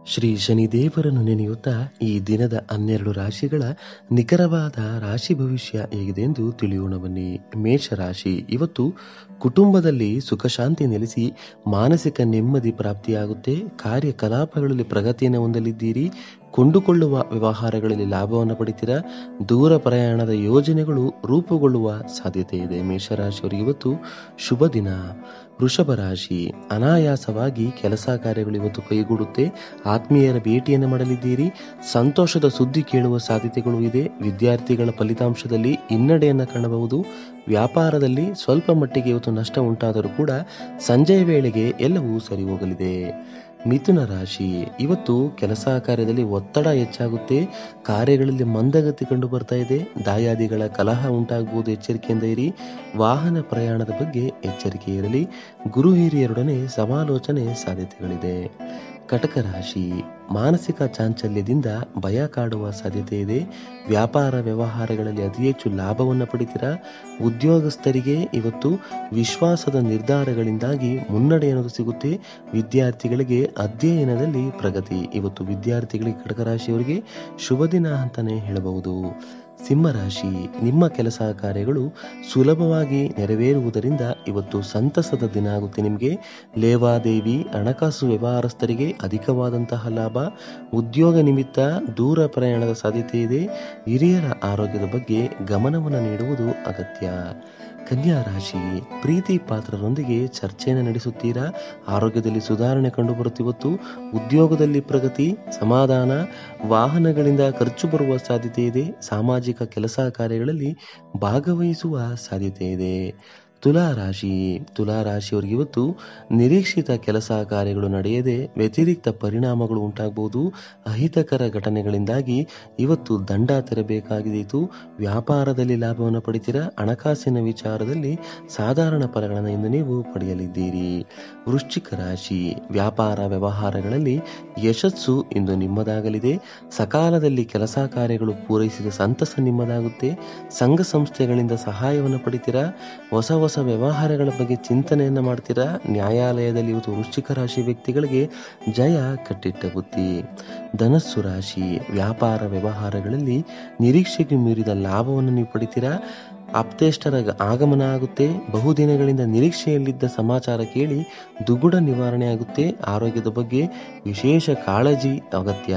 ಶ್ರೀ ಶನಿದೇವರನ್ನು ನೆನೆಯುತ್ತಾ ಈ ದಿನದ ಹನ್ನೆರಡು ರಾಶಿಗಳ ನಿಖರವಾದ ರಾಶಿ ಭವಿಷ್ಯ ಹೇಗಿದೆ ಎಂದು ತಿಳಿಯೋಣ ಬನ್ನಿ ಮೇಷರಾಶಿ ಇವತ್ತು ಕುಟುಂಬದಲ್ಲಿ ಸುಖ ಶಾಂತಿ ನೆಲೆಸಿ ಮಾನಸಿಕ ನೆಮ್ಮದಿ ಪ್ರಾಪ್ತಿಯಾಗುತ್ತೆ ಕಾರ್ಯಕಲಾಪಗಳಲ್ಲಿ ಪ್ರಗತಿಯನ್ನು ಹೊಂದಲಿದ್ದೀರಿ ಕೊಂಡುಕೊಳ್ಳುವ ವ್ಯವಹಾರಗಳಲ್ಲಿ ಲಾಭವನ್ನು ಪಡಿತೀರಾ ದೂರ ಪ್ರಯಾಣದ ಯೋಜನೆಗಳು ರೂಪುಗೊಳ್ಳುವ ಸಾಧ್ಯತೆ ಇದೆ ಮೇಷರಾಶಿಯವರಿಗೆ ಇವತ್ತು ಶುಭ ದಿನ ವೃಷಭ ರಾಶಿ ಅನಾಯಾಸವಾಗಿ ಕೆಲಸ ಕಾರ್ಯಗಳು ಇವತ್ತು ಕೈಗೂಡುತ್ತೆ ಆತ್ಮೀಯರ ಭೇಟಿಯನ್ನು ಮಾಡಲಿದ್ದೀರಿ ಸಂತೋಷದ ಸುದ್ದಿ ಕೇಳುವ ಸಾಧ್ಯತೆಗಳು ಇದೆ ವಿದ್ಯಾರ್ಥಿಗಳ ಫಲಿತಾಂಶದಲ್ಲಿ ಹಿನ್ನಡೆಯನ್ನು ಕಾಣಬಹುದು ವ್ಯಾಪಾರದಲ್ಲಿ ಸ್ವಲ್ಪ ಮಟ್ಟಿಗೆ ಇವತ್ತು ನಷ್ಟ ಉಂಟಾದರೂ ಕೂಡ ಸಂಜೆಯ ವೇಳೆಗೆ ಎಲ್ಲವೂ ಸರಿ ಹೋಗಲಿದೆ ಮಿಥುನ ರಾಶಿ ಇವತ್ತು ಕೆಲಸ ಕಾರ್ಯದಲ್ಲಿ ಒತ್ತಡ ಹೆಚ್ಚಾಗುತ್ತೆ ಕಾರ್ಯಗಳಲ್ಲಿ ಮಂದಗತಿ ಕಂಡು ಬರ್ತಾ ಇದೆ ದಾಯಾದಿಗಳ ಕಲಹ ಉಂಟಾಗಬಹುದು ಎಚ್ಚರಿಕೆಯಿಂದ ಇರಿ ವಾಹನ ಪ್ರಯಾಣದ ಬಗ್ಗೆ ಎಚ್ಚರಿಕೆ ಇರಲಿ ಗುರು ಹಿರಿಯರೊಡನೆ ಸಮಾಲೋಚನೆ ಸಾಧ್ಯತೆಗಳಿದೆ ಕಟಕ ರಾಶಿ ಮಾನಸಿಕ ಚಾಂಚಲ್ಯದಿಂದ ಭಯ ಕಾಡುವ ಸಾಧ್ಯತೆ ಇದೆ ವ್ಯಾಪಾರ ವ್ಯವಹಾರಗಳಲ್ಲಿ ಅತಿ ಹೆಚ್ಚು ಲಾಭವನ್ನು ಪಡಿತೀರಾ ಉದ್ಯೋಗಸ್ಥರಿಗೆ ಇವತ್ತು ವಿಶ್ವಾಸದ ನಿರ್ಧಾರಗಳಿಂದಾಗಿ ಮುನ್ನಡೆ ಅನ್ನೋದು ಸಿಗುತ್ತೆ ವಿದ್ಯಾರ್ಥಿಗಳಿಗೆ ಅಧ್ಯಯನದಲ್ಲಿ ಪ್ರಗತಿ ಇವತ್ತು ವಿದ್ಯಾರ್ಥಿಗಳಿಗೆ ಕಟಕ ರಾಶಿಯವರಿಗೆ ಶುಭ ದಿನ ಅಂತಾನೆ ಹೇಳಬಹುದು ಸಿಂಹರಾಶಿ ನಿಮ್ಮ ಕೆಲಸ ಕಾರ್ಯಗಳು ಸುಲಭವಾಗಿ ನೆರವೇರುವುದರಿಂದ ಇವತ್ತು ಸಂತಸದ ದಿನ ಆಗುತ್ತೆ ನಿಮಗೆ ಲೇವಾದೇವಿ ಹಣಕಾಸು ವ್ಯವಹಾರಸ್ಥರಿಗೆ ಅಧಿಕವಾದಂತಹ ಲಾಭ ಉದ್ಯೋಗ ನಿಮಿತ್ತ ದೂರ ಪ್ರಯಾಣದ ಸಾಧ್ಯತೆ ಇದೆ ಹಿರಿಯರ ಆರೋಗ್ಯದ ಬಗ್ಗೆ ಗಮನವನ್ನು ನೀಡುವುದು ಅಗತ್ಯ ಕನ್ಯಾ ರಾಶಿ ಪ್ರೀತಿ ಪಾತ್ರರೊಂದಿಗೆ ಚರ್ಚೆಯನ್ನು ನಡೆಸುತ್ತೀರಾ ಆರೋಗ್ಯದಲ್ಲಿ ಸುಧಾರಣೆ ಕಂಡುಬರುತ್ತಿವತ್ತು ಉದ್ಯೋಗದಲ್ಲಿ ಪ್ರಗತಿ ಸಮಾಧಾನ ವಾಹನಗಳಿಂದ ಖರ್ಚು ಬರುವ ಸಾಧ್ಯತೆ ಇದೆ ಸಾಮಾಜಿಕ ಕೆಲಸ ಕಾರ್ಯಗಳಲ್ಲಿ ಭಾಗವಹಿಸುವ ಸಾಧ್ಯತೆ ಇದೆ ತುಲಾ ರಾಶಿ ತುಲಾ ರಾಶಿಯವರಿಗೆ ಇವತ್ತು ನಿರೀಕ್ಷಿತ ಕೆಲಸ ಕಾರ್ಯಗಳು ನಡೆಯದೆ ವ್ಯತಿರಿಕ್ತ ಪರಿಣಾಮಗಳು ಉಂಟಾಗಬಹುದು ಅಹಿತಕರ ಘಟನೆಗಳಿಂದಾಗಿ ಇವತ್ತು ದಂಡ ತೆರಬೇಕಾಗಿದ್ದು ವ್ಯಾಪಾರದಲ್ಲಿ ಲಾಭವನ್ನು ಪಡಿತೀರಾ ಹಣಕಾಸಿನ ವಿಚಾರದಲ್ಲಿ ಸಾಧಾರಣ ಫಲಗಳನ್ನು ಇಂದು ನೀವು ಪಡೆಯಲಿದ್ದೀರಿ ವೃಶ್ಚಿಕ ರಾಶಿ ವ್ಯಾಪಾರ ವ್ಯವಹಾರಗಳಲ್ಲಿ ಯಶಸ್ಸು ಇಂದು ನಿಮ್ಮದಾಗಲಿದೆ ಸಕಾಲದಲ್ಲಿ ಕೆಲಸ ಕಾರ್ಯಗಳು ಪೂರೈಸಿದ ಸಂತಸ ನಿಮ್ಮದಾಗುತ್ತೆ ಸಂಘ ಸಂಸ್ಥೆಗಳಿಂದ ಸಹಾಯವನ್ನು ಪಡಿತೀರಾ ಹೊಸ ಹೊಸ ವ್ಯವಹಾರಗಳ ಬಗ್ಗೆ ಚಿಂತನೆಯನ್ನ ಮಾಡ್ತೀರಾ ನ್ಯಾಯಾಲಯದಲ್ಲಿ ಇವತ್ತು ವೃಶ್ಚಿಕ ರಾಶಿ ವ್ಯಕ್ತಿಗಳಿಗೆ ಜಯ ಕಟ್ಟಿಟ್ಟ ಬುದ್ಧಿ ಧನಸ್ಸು ರಾಶಿ ವ್ಯಾಪಾರ ವ್ಯವಹಾರಗಳಲ್ಲಿ ನಿರೀಕ್ಷೆಗೆ ಮೀರಿದ ಲಾಭವನ್ನು ನೀವು ಪಡಿತೀರಾ ಅಪ್ತೇಷ್ಟರ ಆಗಮನ ಆಗುತ್ತೆ ಬಹುದಿನಗಳಿಂದ ನಿರೀಕ್ಷೆಯಲ್ಲಿದ್ದ ಸಮಾಚಾರ ಕೇಳಿ ದುಗುಡ ನಿವಾರಣೆ ಆಗುತ್ತೆ ಆರೋಗ್ಯದ ಬಗ್ಗೆ ವಿಶೇಷ ಕಾಳಜಿ ಅಗತ್ಯ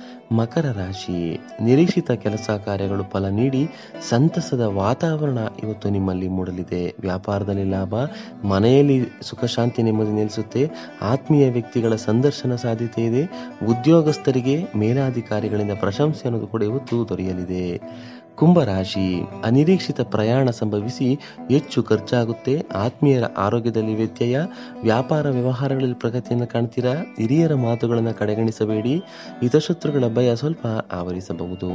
ಮಕರ ರಾಶಿ ನಿರೀಕ್ಷಿತ ಕೆಲಸ ಕಾರ್ಯಗಳು ಫಲ ನೀಡಿ ಸಂತಸದ ವಾತಾವರಣ ಇವತ್ತು ನಿಮ್ಮಲ್ಲಿ ಮೂಡಲಿದೆ ವ್ಯಾಪಾರದಲ್ಲಿ ಲಾಭ ಮನೆಯಲ್ಲಿ ಸುಖ ಶಾಂತಿ ನೆಮ್ಮದಿ ನೆಲೆಸುತ್ತೆ ಆತ್ಮೀಯ ವ್ಯಕ್ತಿಗಳ ಸಂದರ್ಶನ ಸಾಧ್ಯತೆ ಇದೆ ಉದ್ಯೋಗಸ್ಥರಿಗೆ ಮೇಲಾಧಿಕಾರಿಗಳಿಂದ ಪ್ರಶಂಸೆ ಅನ್ನೋದು ಕೂಡ ಇವತ್ತು ದೊರೆಯಲಿದೆ ಕುಂಭರಾಶಿ ಅನಿರೀಕ್ಷಿತ ಪ್ರಯಾಣ ಸಂಭವಿಸಿ ಹೆಚ್ಚು ಖರ್ಚಾಗುತ್ತೆ ಆತ್ಮೀಯರ ಆರೋಗ್ಯದಲ್ಲಿ ವ್ಯತ್ಯಯ ವ್ಯಾಪಾರ ವ್ಯವಹಾರಗಳಲ್ಲಿ ಪ್ರಗತಿಯನ್ನು ಕಾಣ್ತೀರಾ ಹಿರಿಯರ ಮಾತುಗಳನ್ನು ಕಡೆಗಣಿಸಬೇಡಿ ಹಿತಶತ್ರುಗಳ ಭಯ ಸ್ವಲ್ಪ ಆವರಿಸಬಹುದು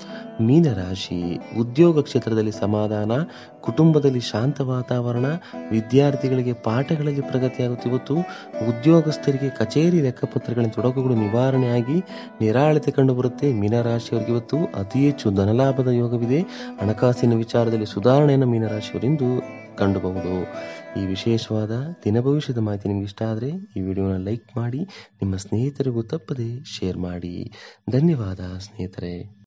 ಮೀನರಾಶಿ ಉದ್ಯೋಗ ಕ್ಷೇತ್ರದಲ್ಲಿ ಸಮಾಧಾನ ಕುಟುಂಬದಲ್ಲಿ ಶಾಂತ ವಾತಾವರಣ ವಿದ್ಯಾರ್ಥಿಗಳಿಗೆ ಪಾಠಗಳಲ್ಲಿ ಪ್ರಗತಿಯಾಗುತ್ತೆ ಇವತ್ತು ಉದ್ಯೋಗಸ್ಥರಿಗೆ ಕಚೇರಿ ಲೆಕ್ಕಪತ್ರಗಳಿಂದ ತೊಡಕುಗಳು ನಿವಾರಣೆಯಾಗಿ ನಿರಾಳತೆ ಕಂಡುಬರುತ್ತೆ ಮೀನರಾಶಿಯವರಿಗೆ ಇವತ್ತು ಅತಿ ಹೆಚ್ಚು ಧನಲಾಭದ ಯೋಗವಿದೆ ಹಣಕಾಸಿನ ವಿಚಾರದಲ್ಲಿ ಸುಧಾರಣೆಯನ್ನು ಮೀನರಾಶಿಯವರಿಂದು ಕಂಡುಬಹುದು ಈ ವಿಶೇಷವಾದ ದಿನ ಭವಿಷ್ಯದ ಮಾಹಿತಿ ನಿಮ್ಗೆ ಇಷ್ಟ ಆದರೆ ಈ ವಿಡಿಯೋನ ಲೈಕ್ ಮಾಡಿ ನಿಮ್ಮ ಸ್ನೇಹಿತರಿಗೂ ತಪ್ಪದೆ ಶೇರ್ ಮಾಡಿ ಧನ್ಯವಾದ ಸ್ನೇಹಿತರೆ